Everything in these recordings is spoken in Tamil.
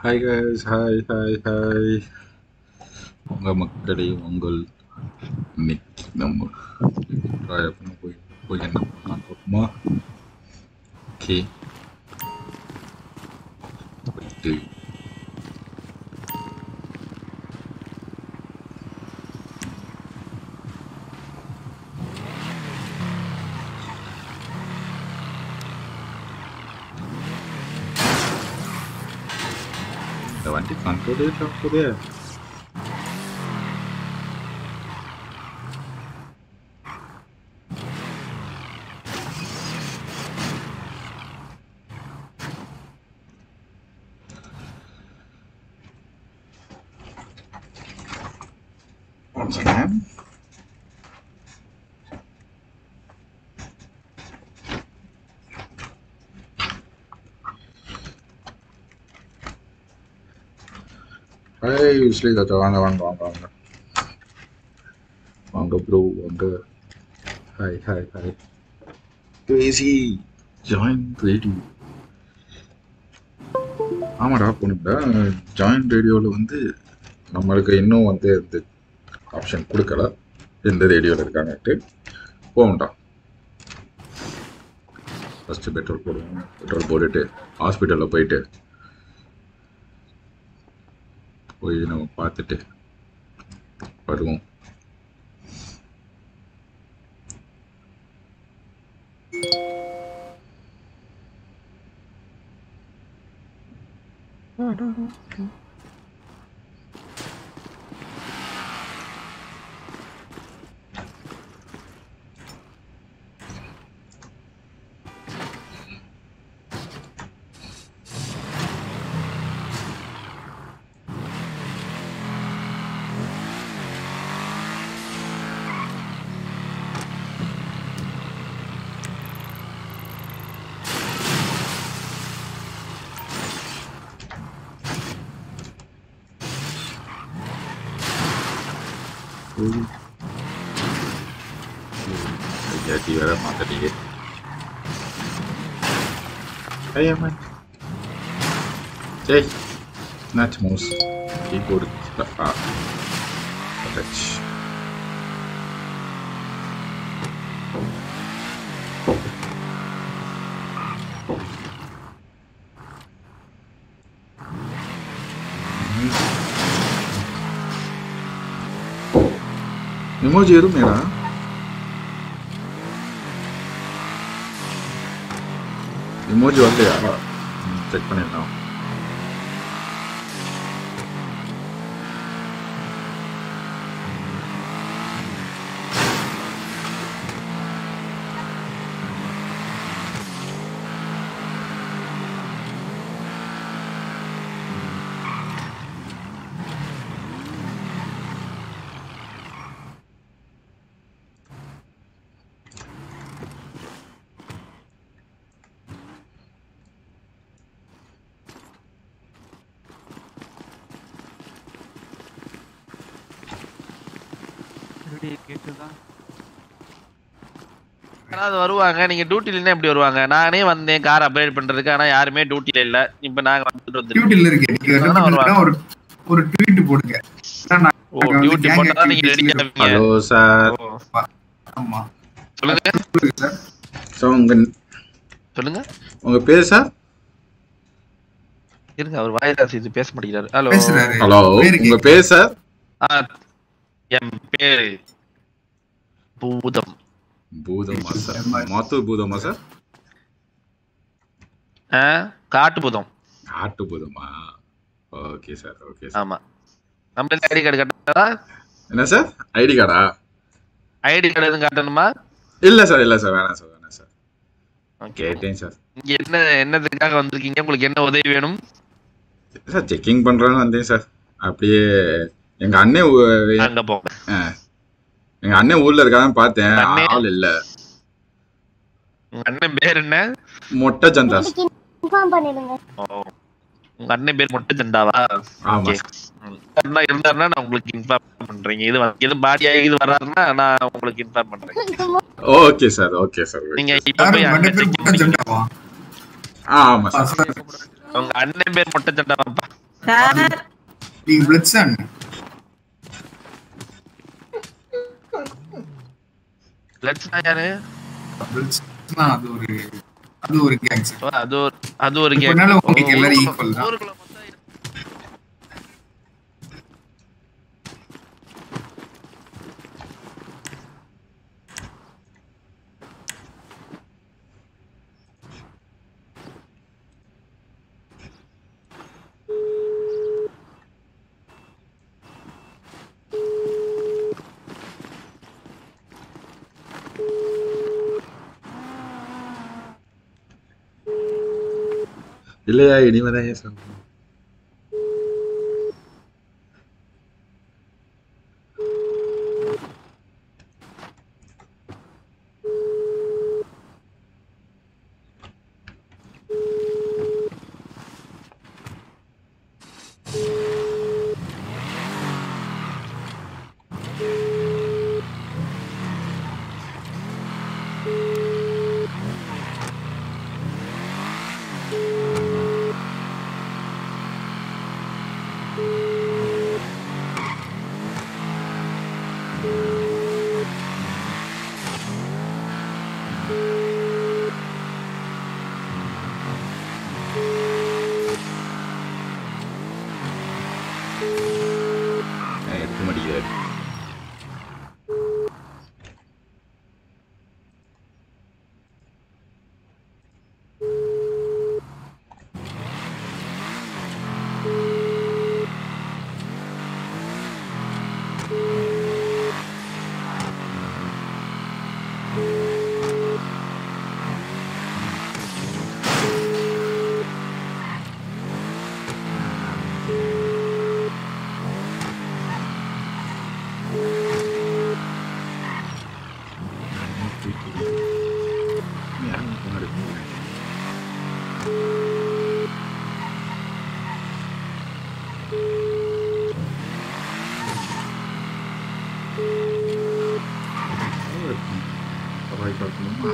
Hi guys hi hi hi உங்க மக்களே உங்கள் இன்னைக்கு நம்ம ராயப்பன போய் போய் என்ன பண்ணலாம் பார்ப்போமா ஓகே போயிட்டு இந்த வண்டி கண்ட்ரோலே போதே One second. ஹாய் விஸ்லி தாத்தா வாங்க வாங்க வாங்க வாங்க வாங்க ப்ரோ வாங்க ஹாய் ஹாய் ஹாய் பேசி ஜாயின் ரேடியோ ஆமாடா பொண்ணுடா ஜாயின் ரேடியோவில் வந்து நம்மளுக்கு இன்னும் வந்து இந்த ஆப்ஷன் கொடுக்கல எந்த ரேடியோவில் இருக்காங்கன்ட்டு போகண்டா ஃபஸ்ட்டு பெட்ரோல் போடுவோம் பெட்ரோல் போட்டுட்டு ஹாஸ்பிட்டலில் போயிட்டு போய் நம்ம பார்த்துட்டு வருவோம் ஜாதி வேற மாத்தட்டீங்க ஐயா மேன் ஜெய் நாச் மவுஸ் கீபோர்டு ஆ டச் எமோஜி எதுவும் மேடா எமோஜி வரலையா செக் பண்ணிடலாம் யாராவது வருவாங்க நீங்க டியூட்டில இருந்தா எப்படி வருவாங்க நானே வந்தேன் கார் அப்கிரேட் பண்றதுக்கு ஆனா யாருமே டியூட்டில இல்ல இப்ப நாங்க வந்துட்டு வந்துருக்கோம் டியூட்டில இருக்கு நீங்க என்ன அதான் பண்ணுங்கன்னா ஒரு ஒரு ட்வீட் போடுங்க அதான் நான் ஓ டியூட்டி போட்டா நீங்க ரெடி ஆவீங்க ஹலோ சார் ஓ, ஆமா சொல்லுங்க சொல்லுங்க சார் சார் உங்க சொல்லுங்க உங்க பேர் சார் இருங்க அவர் வாயிலாசி இது பேச மாட்டேங்கிறாரு ஹலோ பேசுறாரு ஹலோ பேரு உங்க பேர் சார் என் பேரு பூதம் பூதமா சார் மொத்த பூதமா சார் ஆ, காட்டு பூதம் ஆட்டு பூதமா ஓகே சார் ஓகே சார் ஆமா நம்ம ஐடி கார்டு கட்டா என்ன சார் ஐடி கார்டா ஐடி கார்டு எதுவும் காட்டணுமா இல்ல சார் இல்ல சார் வேணாம் சார் வேணாம் சார் ஓகே கேட்டேன் சார் இங்க என்ன என்னதுக்காக வந்திருக்கீங்க உங்களுக்கு என்ன உதவி வேணும் சார் செக்கிங் பண்றேன்னு வந்தேன் சார் அப்படியே எங்க அண்ணன் ஊ- அங்க போங்க ஆ. எங்க அண்ணன் ஊர்ல இருக்காதான் பார்த்தேன் அண்ணே? ஆள் இல்ல உங்க அண்ணன் பேர் என்ன மொட்டை சந்தாஸ் இன்ஃபார்ம் பண்ணிடுங்க ஓ, உங்க அண்ணன் பேர் மொட்டை ஜெண்டாவா ஆமா ஓகே அண்ணா இருந்தாருன்னா நான் உங்களுக்கு இன்ஃபார்ம் பண்றேன் இது வந்து- இது பாடி ஆகி இது வர்றாருன்னா நான் உங்களுக்கு இன்ஃபார்ம் பண்றேன் ஓகே சார் ஓகே சார் நீங்க இப்ப யாரும் போய் ரெண்டு அண்ணன் பேரும் check முட்டை பண்ணிக்கோங்க. சண்டாவா ஆ ஆமா சார் உங்க அண்ணன் பேர் மொட்டை ஜெண்டாவாப்பா சார் நீங்க பிளட்சன் லட்சணா யாரு பிளட்சன் அது ஒரு அது ஒரு கேங் சார் ஓ, அது ஒரு அது ஒரு இப்ப gang. என்னால உங்களுக்கு எல்லாரும் ஊருக்குள்ள- equal தான். ஊருக்குள்ள மொத்தம் இரு- இல்லையா இனிமேதான் ஏன் சாப்பிடணும் ஏன் எடுக்க மாட்டேங்கிறாரு யாரும் முன்னாடி போகல. சவாய் பார்க்கணுமா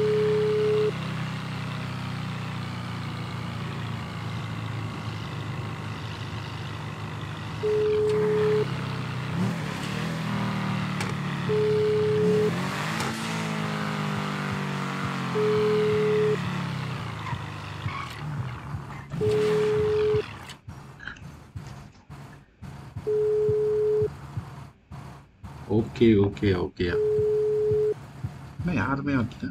ஓகே ஓகே ஓகேயா என்ன யாருமே வைக்கல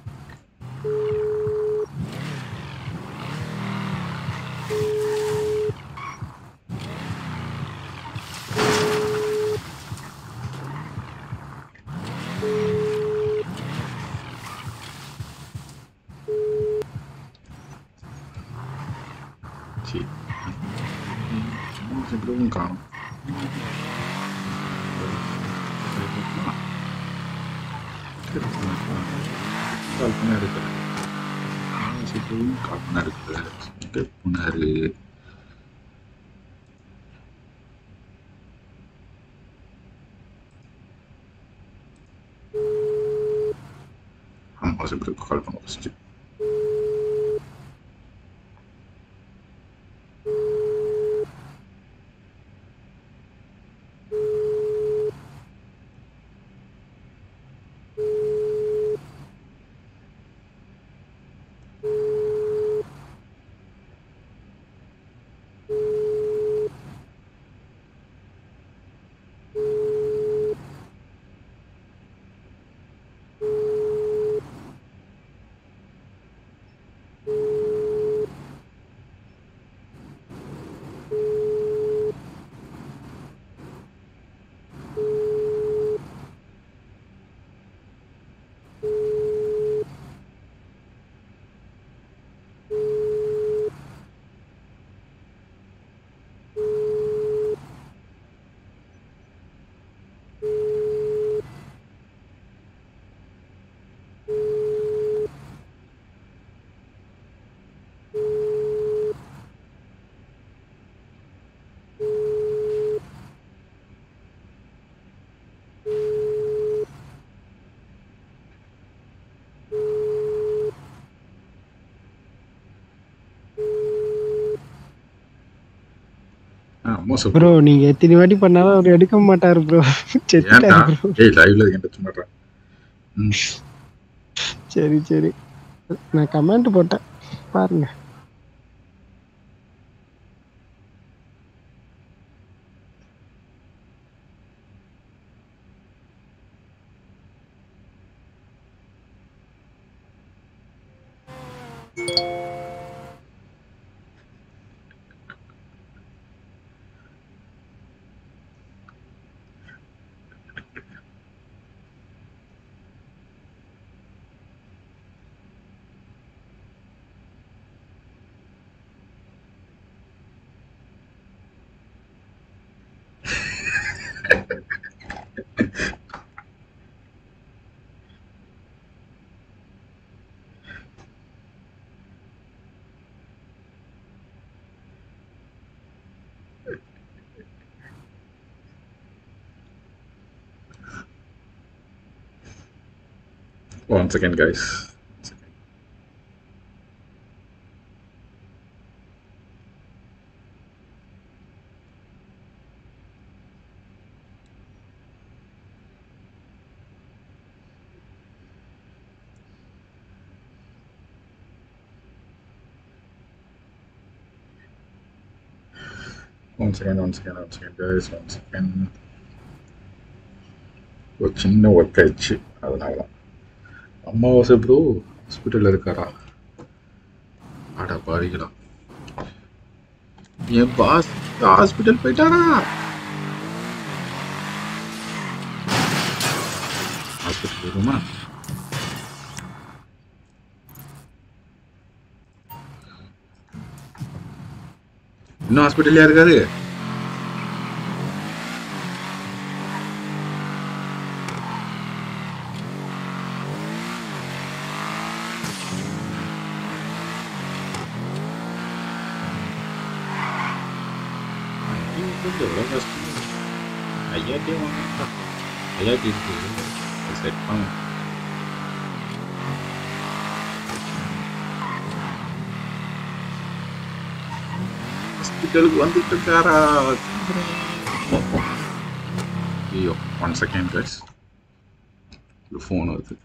சரி எப்படியும் காணும் கால் பண்ண எடுக்கிறேன் சீக்கிரம் கால் பண்ண எடுக்கிறேன் எங்கே போனாரு ஆமாம் சீக்கிரம் கால் பண்ண ஃபஸ்ட்டு மோசம் ப்ரோ நீங்க எத்தனை வாட்டி பண்ணாலும் அவர் எடுக்க மாட்டாரு ப்ரோ ஏன்டா செத்துட்டாரு ப்ரோ ஏய் லைவ்ல என்கிட்ட சும்மாடா ம் சரி சரி நான் கமெண்ட் போட்டேன் பாருங்க One second, guys. One second, one second, one second, guys. One second. ஒரு சின்ன ஒர்க் ஆயிடுச்சு அதனால தான் அம்மாவாசை ப்ரோ ஹாஸ்பிட்டலில் இருக்காரா அட பாவிகளா என் பாஸ் ஹாஸ்பிட்டல் போயிட்டாரா ஹாஸ்பிட்டல் வருமா இன்னும் ஹாஸ்பிட்டல்லையா இருக்காரு எவ்வளோ கஷ்டம் ஐயாட்டி வாங்கப்பா ஐயாட்டி இருக்கு செட் பண்ண ஹாஸ்பிட்டலுக்கு வந்துட்டு இருக்காரா ஐயோ ஒன் செகண்ட் கைஸ் ஃபோன் வருது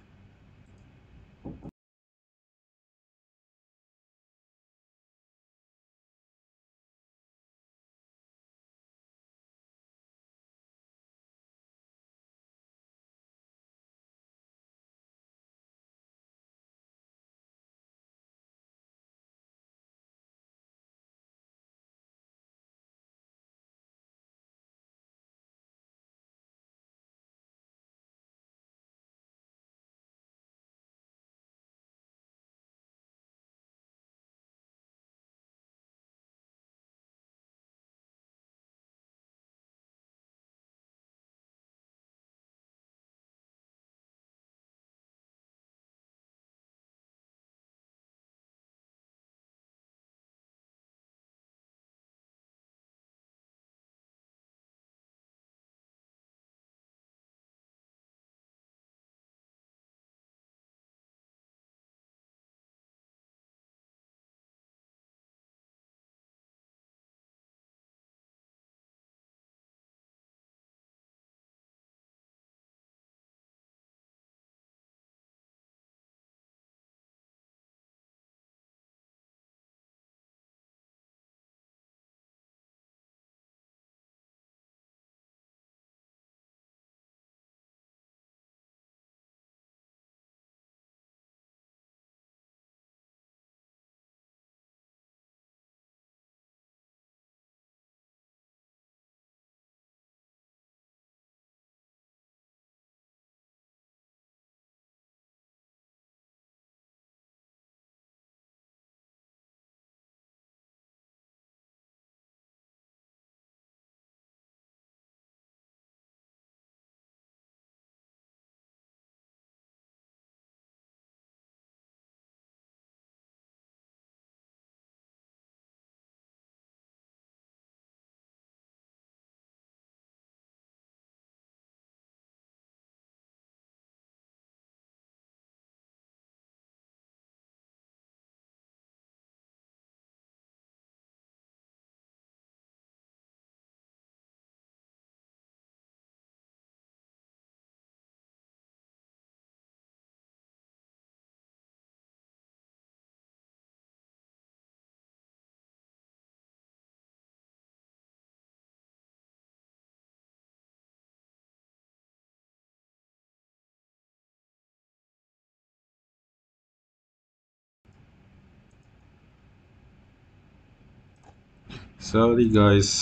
சாரி காய்ஸ்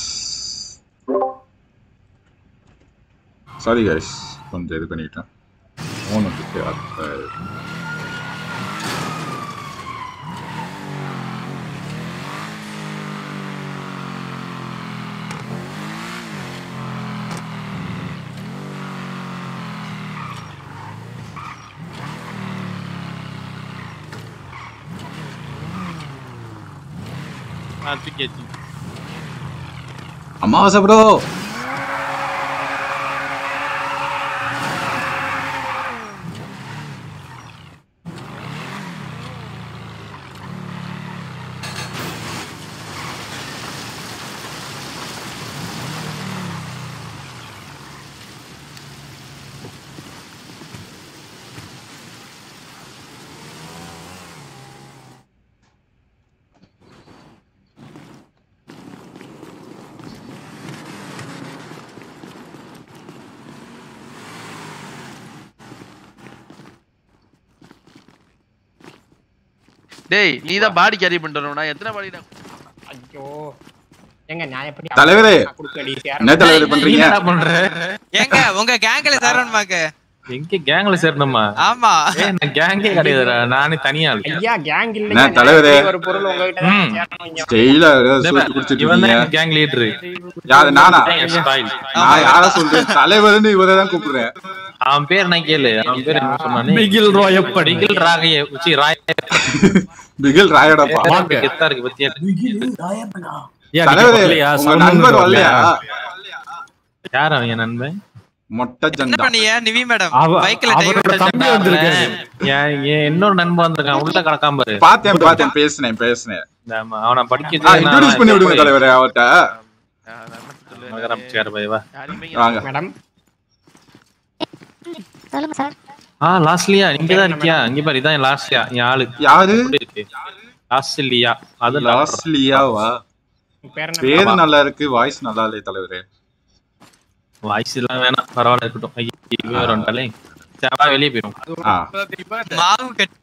சாரி காய்ஸ் கொஞ்சம் இது பண்ணிட்டேன் ஃபோன் வந்துட்டு அப்போ ஆ, தூக்கியாச்சு. அமாவாசை ப்ரோ டேய் நீ தான் பாடி கேரி பண்ணிட்டு வரணும்னா எத்தனை பாடி ஐயோ ஏங்க நான் எப்படி தலைவரே, குடுக்கடி என்ன தலைவர் பண்றீங்க என்ன பண்ற ஏங்க உங்க கேங்ல சேரணுமாக்க எங்க கேங்ல சேரணுமா ஆமா ஏ நான் கேங்கே கிடையாதுடா நானே தனியா ஆளு ஐயா கேங் இல்ல என்ன தலைவரே? ஒரு பொருள் உங்ககிட்ட தான் ம். சேரணும் இங்க ஸ்டெயிலா சூட்டு குடிச்சிட்டு இவன் இருக்கீங்க தான் கேங் லீடர் யாரு நானா ஸ்டைல் நான் யார சொல்றேன் தலைவர்னு இவரை தான் கூப்பிடுறேன் அவன் பேர் என்ன கேளு அவன் பேர் என்ன சொன்னானே பிகில் ராயப்படி பிகில் ராகைய உச்சி ராய பிகில் ராயடப்பா கெத்தா இருக்கு பத்தியா தலைவரே உங்க நண்பர் வரலையா யார் அவன் என் நண்பன் மொட்டை என்ன ஜண்டா பண்ணீங்க நிவி மேடம் அவ- பைக்ல அவரோட தம்பி வந்திருக்காரு. என் என் இன்னொரு நண்பன் வந்திருக்கான் உள்ள கிடக்காம பாரு பார்த்தேன் பார்த்தேன் பேசினேன் பேசினேன் இந்த ஆமா, அவனை படிக்க இன்ட்ரோடியூஸ் பண்ணி விடுங்க தலைவரே அவர்கிட்ட ஆரம்பிச்சாரு பையவா வாங்க மேடம் சொல்லுங்க சார் ஆ லாஸ்ட்லியா இங்க தான் இருக்கியா இங்க பாரு இதான் லாஸ்ட்லியா என் ஆளு யாரு எப்படி இருக்கு லாஸ்ட்லியா அது லாஸ்ட் லாஸ்ட்லியாவா பேர் என்ன பேர் நல்லா இருக்கு வாய்ஸ் நல்லா இல்லையே தலைவரே வாய்ஸ் எல்லாம் வேணாம் பரவாயில்ல இருக்கட்டும் ஐயோ இவன் வரண்டாலே சேவா வெளியே போயிடும் ஆ மாவு கட்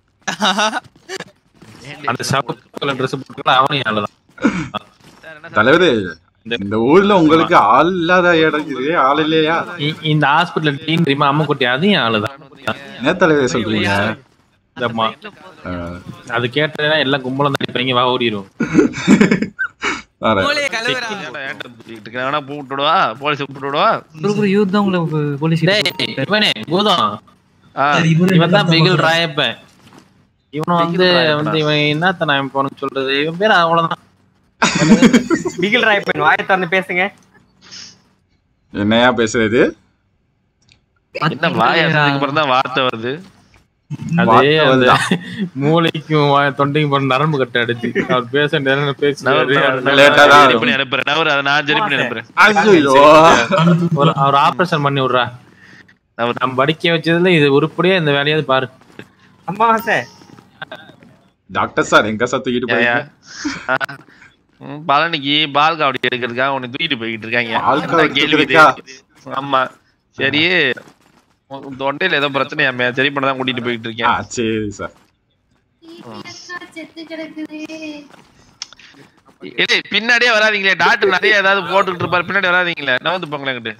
அந்த சவுத் கலர் ட்ரெஸ் போட்டுக்கலாம் அவனையும் ஆளுதான் தலைவரே இந்த ஊர்ல உங்களுக்கு ஆள் இல்லாத இடம் இது ஆள் இல்லையா இ- இந்த ஹாஸ்பிட்டல் டீம் தெரியுமா அம்மா குட்டி அதையும் ஆளுதான் என்ன தலைவரே சொல்றீங்க ஆமா ஆ, அது கேட்டா எல்லாம் கும்பலம் தடிப்பாங்க வா ஓடிடும் வரேன் மூளைய கழுவுறா வேணா கூப்பிட்டு விடுவா போலீஸ் கூப்பிட்டு விடுவா யூத் தான் உங்களை போலீஸ் டேய் இவனே பூதம் ஆ, இவன் தான் பிகில் ராயப்பன் இவன் வந்து பிகில் ராயப்பனா? வந்து இவன் என்னத்த நான் இப்ப உனக்கு சொல்றது இவன் பேர் அவ்வளவுதான் பிகில் ராயப்பன் வாயை திறந்து பேசுங்க என்னையா பேசுறது என்ன வாய் அசைச்சதுக்கு அப்புறம் தான் வார்த்தை வருது அது வார்த்தை அந்த வருதான். மூளைக்கும் வாய் தொண்டைக்கும் போற நரம்பு கட்ட அடிச்சு அவர் பேச நேரம் பேசுறாரு Late ஆ தான் சரி பண்ணி அனுப்புறேன் நான் ஒரு- அதை நான் சரி பண்ணி அனுப்புறேன் ஐயோ ஒரு அவர் ஆபரேஷன் பண்ணி விடுறா அவர் நம்ம படிக்க வச்சதுல இது உருப்படியா இந்த வேலையாவது பாரு அம்மாவாசை டாக்டர் சார் எங்க சார் தூக்கிட்டு ஏயா? போய் ஆ. ம், பழனிக்கு பால் காவடி எடுக்கிறதுக்காக உன்னை தூக்கிட்டு போய்கிட்டு இருக்காங்க பால் காவடி அதான் கேள்வி இது. எடுக்கிறதுக்கா? ஆமா சரி உன் தொண்டையில ஏதோ பிரச்சனையாமே சரி பண்ண தான் கூட்டிட்டு போயிட்டு ஆ இருக்கேன் சரி சார் செத்து கிடக்குது ஏய், பின்னாடியே வராதீங்களே டாக்டர் நிறைய ஏதாவது போட்டுக்கிட்டு இருப்பாரு பின்னாடி வராதீங்களே நான் வந்து போங்களேன் என்கிட்ட.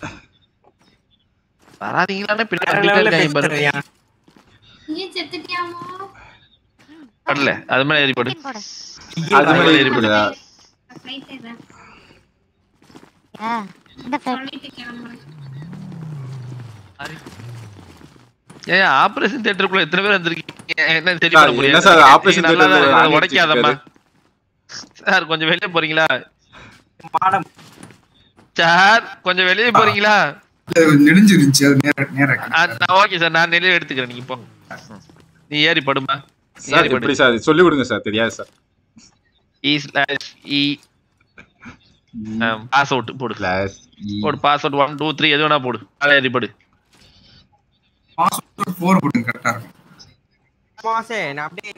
வராதீங்களானே பின்னாடி வேற வந்துட்டே லெவல்ல இருக்காங்க பாரு. பேசுறியா நீ செத்துட்டியாமா படல அது மேல ஏறி படு போடு அது மாதிரி இருக்குதா ஃப்ளைட் ஏறேன் ஆ, இந்த flight. சொல்லிட்டு கிளம்புறேன் ஏன் ஆபரேஷன் தியேட்டருக்குள்ள எத்தனை பேர் வந்திருக்கீங்க என்ன சரி சார், பண்ண முடியாது என்ன சார் ஆபரேஷன் நல்லா தியேட்டர்ல தான் ஆணி உடைக்காதம்மா சார் கொஞ்சம் வெளியே போறீங்களா மாடம் சார் கொஞ்சம் வெளியே போறீங்களா நெடுஞ்சு இருந்துச்சு அது நேர நேர ஓகே சார் நான் நெல்லில் எடுத்துக்கிறேன் நீங்க போங்க நீ ஏறி படுமா நீ சார் ஏறி படு எப்படி சார் சொல்லி கொடுங்க சார் தெரியாது sir E slash E pass out போடு கிளாஸ் போடு pass out one two three எது வேணா போடு மேலே ஏறி படு பாஸ்வேர்ட் ஃபோர் போடுங்க கரெக்டா இருக்கும் அம்மாவாசை நான் அப்படியே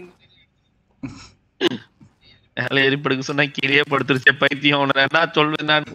மேலே ஏறி படுக்க சொன்னா கீழே படுத்துருச்சே பைத்தியம் உன்னை என்ன சொல்வேன் நான்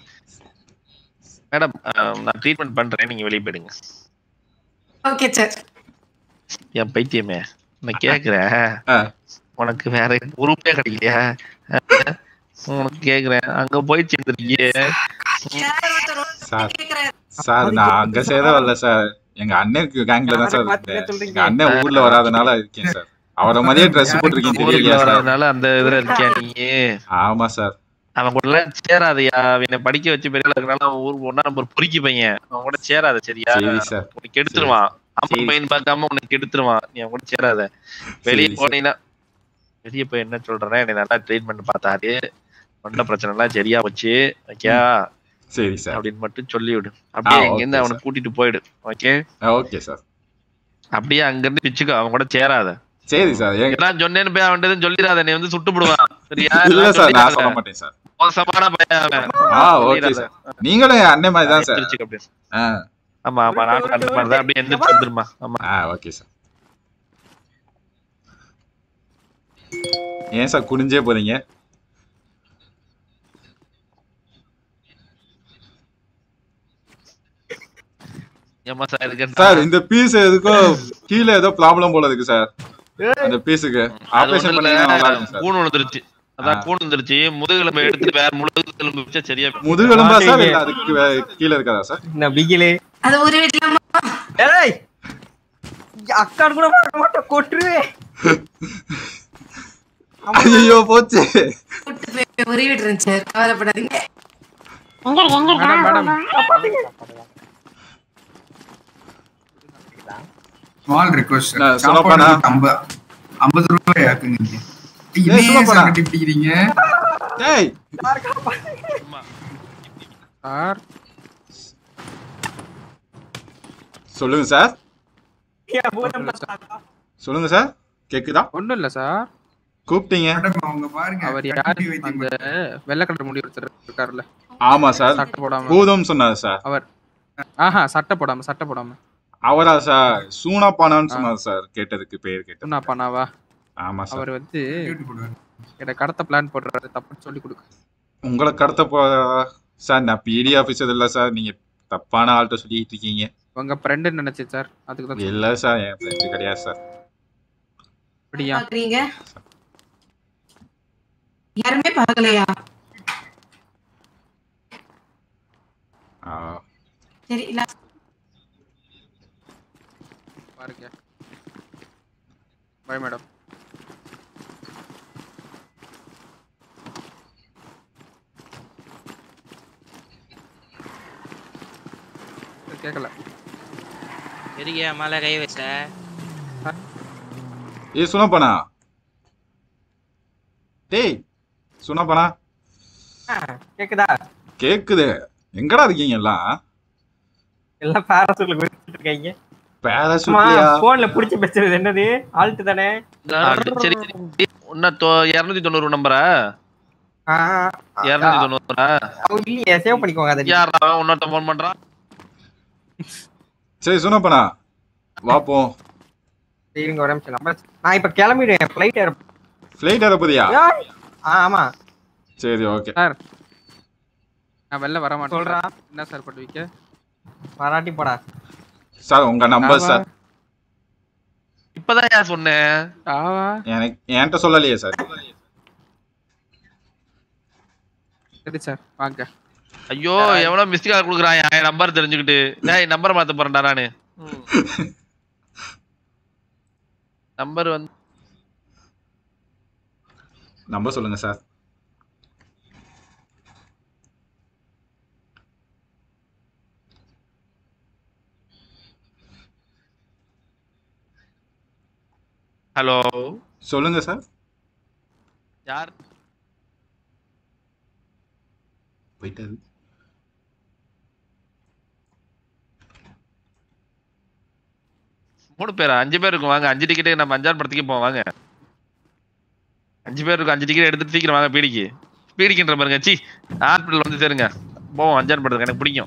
மேடம் நான் ட்ரீட்மெண்ட் பண்றேன் நீங்க வெளியே போயிடுங்க ஓகே சார் என் பைத்தியமே நான் கேக்குறேன் ஆ. உனக்கு வேற உறுப்பே கிடைக்கலையா உனக்கு கேக்குறேன் அங்க போய் சேர்ந்துருக்கீங்க சார் சார் நான் அங்க சேர வரல சார் எங்க அண்ணனுக்கு கேங்ல தான் சார் இருக்கேன் எங்க அண்ணன் ஊர்ல வராதனால இருக்கேன் சார் அவரை மாதிரியே ட்ரெஸ் போட்டிருக்கீங்க ஊருக்கு தெரியலையா சார் வராதனால அந்த இதுல இருக்கியா நீ ஆமா சார் அவன் கூட எல்லாம் சேராதயா அவனை படிக்க வச்சு பெரிய ஆளா இருக்கனால அவன் ஊருக்கு ஒன்னா நம்ம ஒரு பொறுக்கி பையன் அவன் கூட சேராத சரியா சரி சார் உனக்கு கெடுத்துருவான் அம்மா சரி. பையன் பார்க்காம உனக்கு கெடுத்துருவான் நீ அவன் கூட சேராத வெளியே சரி, போனீங்கன்னா வெளியே போய் என்ன சொல்றேன்னா என்னை நல்லா ட்ரீட்மெண்ட் பார்த்தாரு தொண்டை பிரச்சனை எல்லாம் சரியா போச்சு ஓகே சரி சார் அப்படின்னு மட்டும் சொல்லி விடு அப்படியே ஆ, இங்க இருந்து okay, அவனை கூட்டிட்டு போயிடு ஓகே ஓகே சார் அப்படியே அங்க இருந்து பிச்சுக்கோ அவன் கூட சேராத சரி சார் ஏங்க எல்லாம் சொன்னேன்னு போய் அவன்கிட்ட சொல்லிடாத நீ வந்து சுட்டுப்படுவான் சரியா இல்ல எல்லாம் சார் நான் சொல்லிடாத. சொல்ல மாட்டேன் சார் மோசமான பையன் அவன். ஆ ஓகே சொல்லிடாத. சார் நீங்களும் என் அண்ணன் மாதிரி தான் சார் எந்திரிச்சுக்க அப்படியே. ஆ ஆமா ஆமா நானும் அந்த மாதிரி தான் அப்படியே எந்திரிச்சு வந்துருமா ஆமா ஆ ஓகே சார் ஏன் சார் குனிஞ்சே போறீங்க ஏமா சார் இருக்கு சார் இந்த பீஸ் எதுக்கோ கீழே ஏதோ ப்ராப்ளம் போல இருக்கு சார் அந்த பீஸுக்கு ஆபரேஷன் பண்ணீங்கன்னா நல்லா இருக்கும் சார் கூண் விழுந்துருச்சு அதான் ஆ. கூண் விழுந்துருச்சு முதுகெலும்பு எடுத்துட்டு வேற முழுகெலும்பு வச்சா சரியா போயிடும். முதுகெலும்பா சார் இல்ல அதுக்கு வே- கீழே இருக்காதா சார் என்ன பிகிலு அது ஒரு விதமா ஏய் அக்கா கூட வர மாட்டேன் கொட்டுருவேன் ஐயோ போச்சு கூட்டு போய் உருவிட்டு இருந்துச்சு கவலைப்படாதீங்க எங்க இருக்கு எங்க இருக்கு மேடம், ஆ, மேடம். போ, போ. ஸ்மால் ரிக்வஸ்ட் நான் சொல்லப்போனா- ஐம்பது ஐம்பது ரூபாய் ஆக்குங்க இங்க. ஏய், இதையே சொல்லப்போனா. சார் கட்டி பிடிக்கிறீங்க ஏய் சார் சொல்லுங்க சார் ஏன் பூதம் சொல்லுங்க சார் கேக்குதா ஒண்ணும் இல்ல சார் கூப்பிட்டீங்க மேடம் அவங்க பாருங்க அவர் கட்டி யாரு வைத்தியம் அந்த வெள்ளை கலர் முடி ஒருத்தர் இருக்காருல்ல ஆமா சார் சட்டை போடாம பூதம் சொன்னாரு சார் அவர் ஆஹா சட்டை போடாம சட்டை போடாம அவரா சார் சூனாப்பானான்னு சொன்னாரு சார் கேட்டதுக்கு பேர் கேட்டது சொன்னா பண்ணாவா ஆமா சார் அவர் வந்து டியூட்டி போடுவாரு. என்ன கடத்த பிளான் போடுறாரு தப்புன்னு சொல்லி கொடுக்க உங்களை கடத்த போ சார் நான் பிடி ஆபீசர் இல்ல சார் நீங்க தப்பான ஆள்கிட்ட சொல்லிட்டு இருக்கீங்க உங்க ஃப்ரெண்டுன்னு நினைச்சேன் சார் அதுக்கு தான் இல்ல சார் என் ஃப்ரெண்டு கிடையாது சார் அப்படியா பாக்குறீங்க யாருமே பார்க்கலையா ஆ, சரி இல்ல பாருங்க பை மேடம் கேட்கல பெரிய மலை கை வச்ச ஏய் சுனப்பனா டேய் சுனப்பனா கேக்குதா கேக்குது எங்கடா இருக்கீங்க எல்லாம் எல்லாம் பாராசூட்ல குடிச்சிட்டு இருக்காங்க பேராசூட்லயா போன்ல புடிச்சு பேசுறது என்னது ஆல்ட் தானே சரி சரி இன்னும் தொ- இருநூத்தி தொண்ணூறு நம்பரா ஆ, இருநூத்தி தொண்ணூறா அவங்க இல்லையே சேவ் பண்ணிக்கோங்க அதை யார் அவன் இன்னொருத்த போன் பண்றான் சரி சுனப்பனா வாப்போம் இருங்க ஒரு நிமிஷம் நம்ம நான் இப்ப கிளம்பிடுவேன் ஃபிளைட் ஏற ஃபிளைட் ஏற போறியா ஏய், ஆ, ஆமா சரி ஓகே சார் நான் வெளில வர மாட்டேன் சொல்றா. சார். என்ன சார் பண்ணுவீங்க பாராட்டி போடா சார் உங்க நம்பர் ஆமா. சார் இப்பதான் ஏன் சொன்னேன் ஆவா எனக்கு என்கிட்ட சொல்லலையே சார் சரி சார் வாங்க ஐயோ எவ்வளவு மிஸ்ட் கால் குடுக்குறான் என் நம்பர் தெரிஞ்சுக்கிட்டு டேய் நம்பர் மாத்த போறேன்டா நானு நம்பர் வந்து நம்பர் சொல்லுங்க சார் ஹலோ சொல்லுங்க சார் யார் போயிட்டாரு மூணு பேரா அஞ்சு பேர் இருக்கும் வாங்க அஞ்சு டிக்கெட்டு நம்ம அஞ்சாறு படத்துக்கு போவோம் வாங்க அஞ்சு பேர் இருக்கும் அஞ்சு டிக்கெட் எடுத்துட்டு சீக்கிரம் வாங்க பீடிக்கு பீடிக்குன்ற பாருங்க சி ஹாஸ்பிட்டல் வந்து சேருங்க போவோம் அஞ்சாறு படத்துக்கு எனக்கு பிடிக்கும்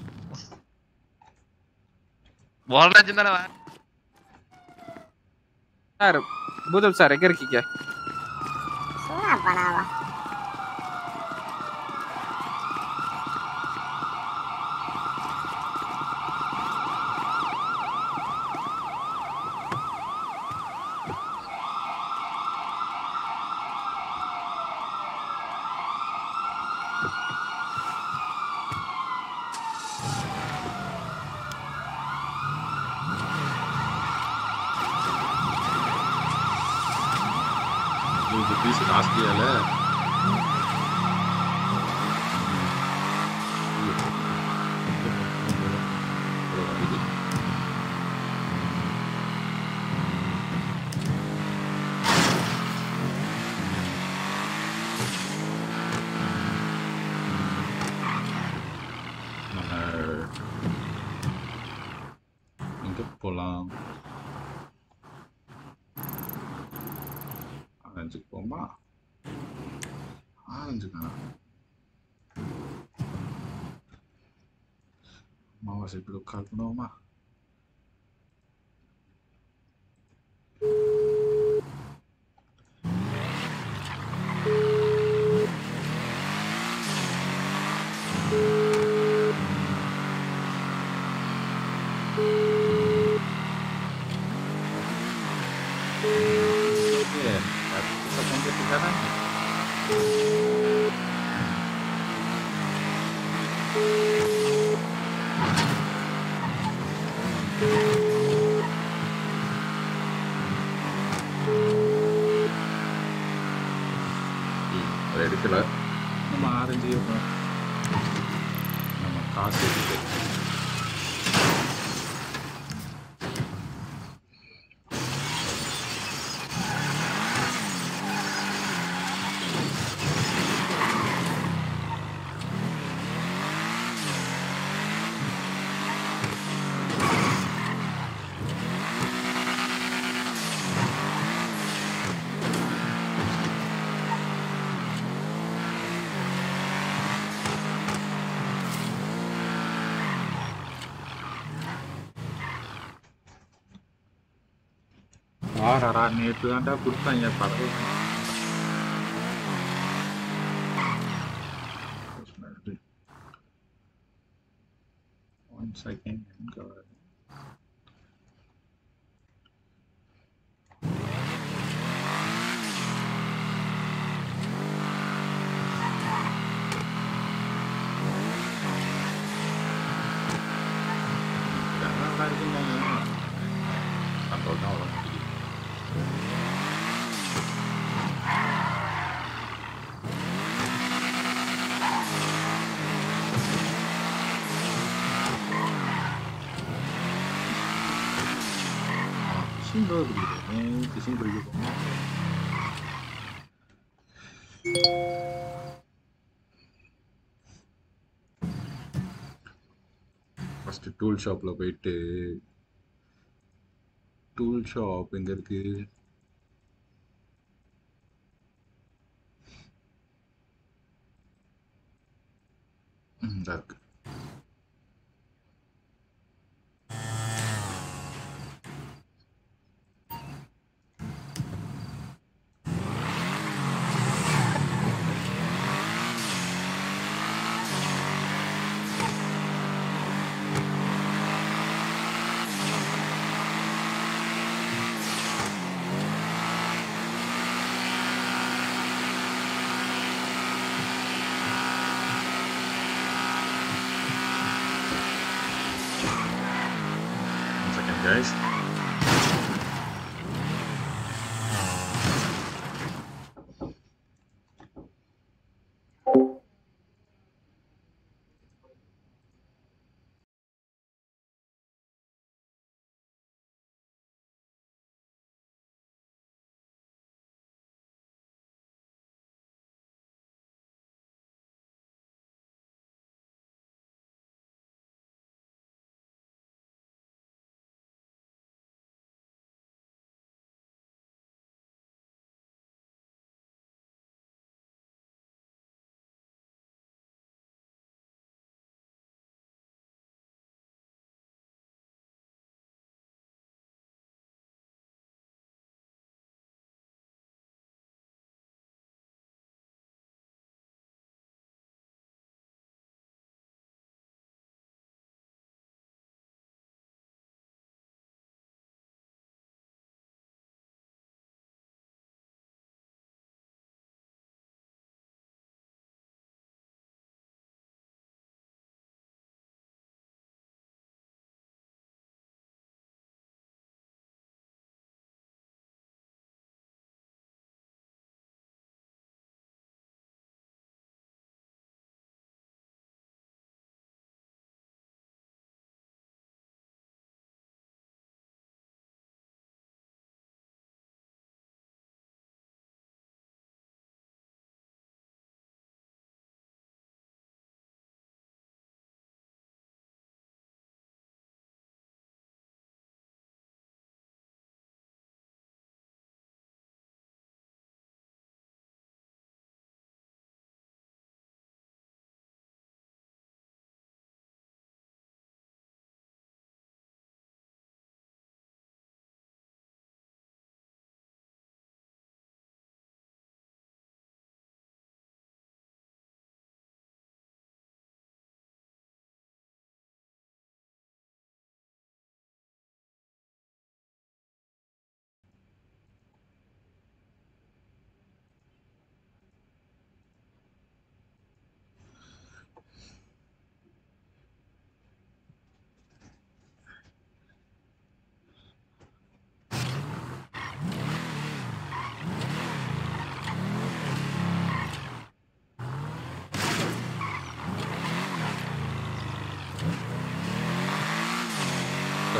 போராட்டம் தானே வா சார் பூதம் சார் எங்க இருக்கீங்க சூனா பண்ணாவா இது பீஸ் காஸ்ட்லியால நம்ம எங்க போலாம் ஆரஞ்சுக்கு போமா ஆரஞ்சுக்கா அமாவாசை இப்படி கால் பண்ணுவோமா Oke, kita sampai di sana. அதை எடுக்கல நம்ம ஆரஞ்சு நம்ம காசு இருக்கு வாடா நேற்று தான்டா கொடுத்தாங்க பறவை ஒன் செகண்ட் எங்க வருது நல்லா இருக்குங்க சந்தோஷம் வர மாட்டேங்குது ஃபிஷிங் ரோடு பிடிக்கிறேன் ஃபிஷிங் பிடிக்க போகணும் ஃபஸ்ட்டு டூல் ஷாப்பில் போயிட்டு டூல் ஷாப் எங்கே இருக்கு ம், இதா இருக்கு One second, guys.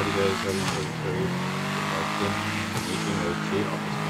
அதிகாரிகள் மீட்டிங் வச்சு ஆஃபீஸ்